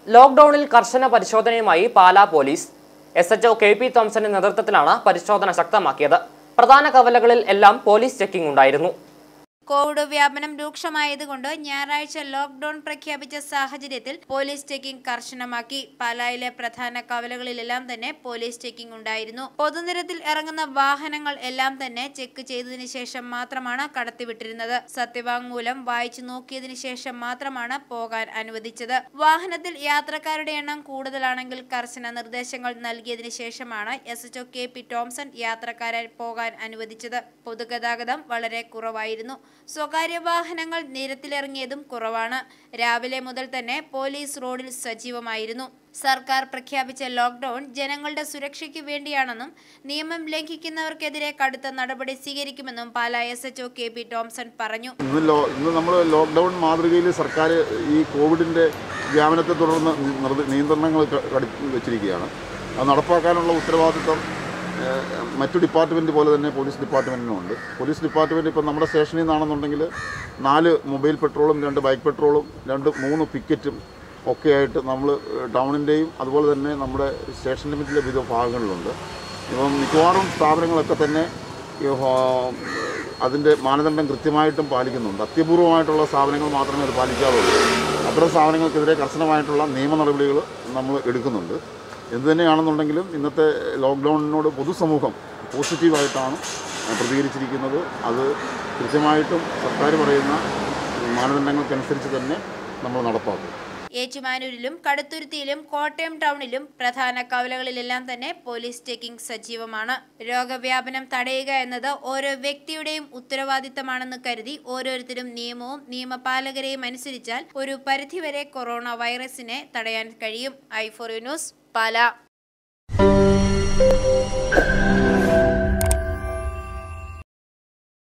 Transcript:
ലോക്ഡൌണിൽ കർശന പരിശോധനയുമായി Pala police S HO K P തോംസന്റെ നേതൃത്വത്തിലാണ് പരിശോധന ശക്തമാക്കിയത് പ്രധാന കവലകളിൽ എല്ലാം പോലീസ് ചെക്കിംഗ് ഉണ്ടായിരുന്നു കോവിഡ് വ്യാപനം രൂക്ഷമായതുകൊണ്ട് ഞായറാഴ്ച ലോക്ഡൌൺ പ്രഖ്യാപിച്ച സാഹചര്യത്തിൽ പോലീസ് ചെക്കിംഗ് കർശനമാക്കി പാലായിലെ പ്രധാന കവലകളിലെല്ലാം തന്നെ പോലീസ് ചെക്കിംഗ് ഉണ്ടായിരുന്നു പൊതുനിരത്തിൽ ഇറങ്ങുന്ന വാഹനങ്ങൾ എല്ലാം തന്നെ ചെക്ക് ചെയ്തതിനു ശേഷം മാത്രമാണ് കടത്തിവിട്ടിരുന്നത് സത്യവാങ്മൂലം വായിച്ചു നോക്കിയതിനു ശേഷം മാത്രമാണ് പോകാൻ അനുവദിച്ചത് വാഹനത്തിൽ യാത്രക്കാരുടെ എണ്ണം കൂടുതലാണെങ്കിൽ കർശന നിർദ്ദേശങ്ങൾ നൽകിയതിനു ശേഷമാണ് S HO K P Thomson യാത്രക്കാരെ പോകാൻ അനുവദിച്ചത് പൊതുഗതാഗതം വളരെ കുറവായിരുന്നു സ്വകാര്യ വാഹനങ്ങൾ നിരത്തിലിറങ്ങിയതും കുറവാണ് രാവിലെ മുതൽ തന്നെ പോലീസ് റോഡിൽ സജീവമായിരുന്നു സർക്കാർ പ്രഖ്യാപിച്ച ലോക്ഡൌൺ ജനങ്ങളുടെ സുരക്ഷയ്ക്ക് വേണ്ടിയാണെന്നും നിയമം ലംഘിക്കുന്നവർക്കെതിരെ കടുത്ത നടപടി സ്വീകരിക്കുമെന്നും Pala S HO K P Thomson പറഞ്ഞു ഇന്ന് ലോ ഇന്ന് നമ്മൾ ലോക്ക്ഡൗൺ മാതൃകയിൽ സർക്കാർ ഈ കോവിഡിൻ്റെ വ്യാപനത്തെ തുടർന്ന് നിർദ്ദ- നിയന്ത്രണങ്ങൾ ക- കടി വെച്ചിരിക്കുകയാണ് അത് നടപ്പാക്കാനുള്ള ഉത്തരവാദിത്വം ഏഹ്, മറ്റു ഡിപ്പാർട്ട്മെൻറ്റ് പോലെ തന്നെ പോലീസ് ഡിപ്പാർട്ട്മെൻറ്റിനുണ്ട് പോലീസ് ഡിപ്പാർട്ട്മെൻറ്റ് ഇപ്പം നമ്മുടെ സ്റ്റേഷനിൽ നിന്നാണെന്നുണ്ടെങ്കിൽ നാല് മൊബൈൽ പെട്രോളും രണ്ട് ബൈക്ക് പെട്രോളും രണ്ട് മൂന്ന് പിക്കറ്റും ഒക്കെ ആയിട്ട് നമ്മൾ ടൗണിൻ്റെയും അതുപോലെ തന്നെ നമ്മുടെ സ്റ്റേഷൻ ലിമിറ്റിലെ വിവിധ ഭാഗങ്ങളിലുണ്ട് ഇപ്പം മിക്കവാറും സ്ഥാപനങ്ങളൊക്കെ തന്നെ ഈ ഹോ- അതിൻ്റെ മാനദണ്ഡം കൃത്യമായിട്ടും പാലിക്കുന്നുണ്ട് അത്യപൂർവമായിട്ടുള്ള സ്ഥാപനങ്ങൾ മാത്രമേ അത് പാലിക്കാറുള്ളൂ അത്തരം സ്ഥാപനങ്ങൾക്കെതിരെ കർശനമായിട്ടുള്ള നിയമ നടപടികൾ നമ്മൾ എടുക്കുന്നുണ്ട് എന്ത് തന്നെയാണെന്നുണ്ടെങ്കിലും ഇന്നത്തെ ലോക്ക്ഡൗണിനോട് പൊതുസമൂഹം പോസിറ്റീവായിട്ടാണ് പ്രതികരിച്ചിരിക്കുന്നത് അത് കൃത്യമായിട്ടും സർക്കാർ പറയുന്ന മാനദണ്ഡങ്ങൾക്കനുസരിച്ച് തന്നെ നമ്മൾ നടപ്പാക്കും ഏറ്റുമാനൂരിലും കടുത്തുരുത്തിയിലും കോട്ടയം ടൗണിലും പ്രധാന കവലകളിലെല്ലാം തന്നെ പോലീസ് ചെക്കിംഗ് സജീവമാണ് രോഗവ്യാപനം തടയുക എന്നത് ഓരോ വ്യക്തിയുടെയും ഉത്തരവാദിത്തമാണെന്ന് കരുതി ഓരോരുത്തരും നിയമവും നിയമപാലകരെയും അനുസരിച്ചാൽ ഒരു പരിധിവരെ കൊറോണ വൈറസിനെ തടയാൻ കഴിയും ഐ ഫോർ ന്യൂസ് പാല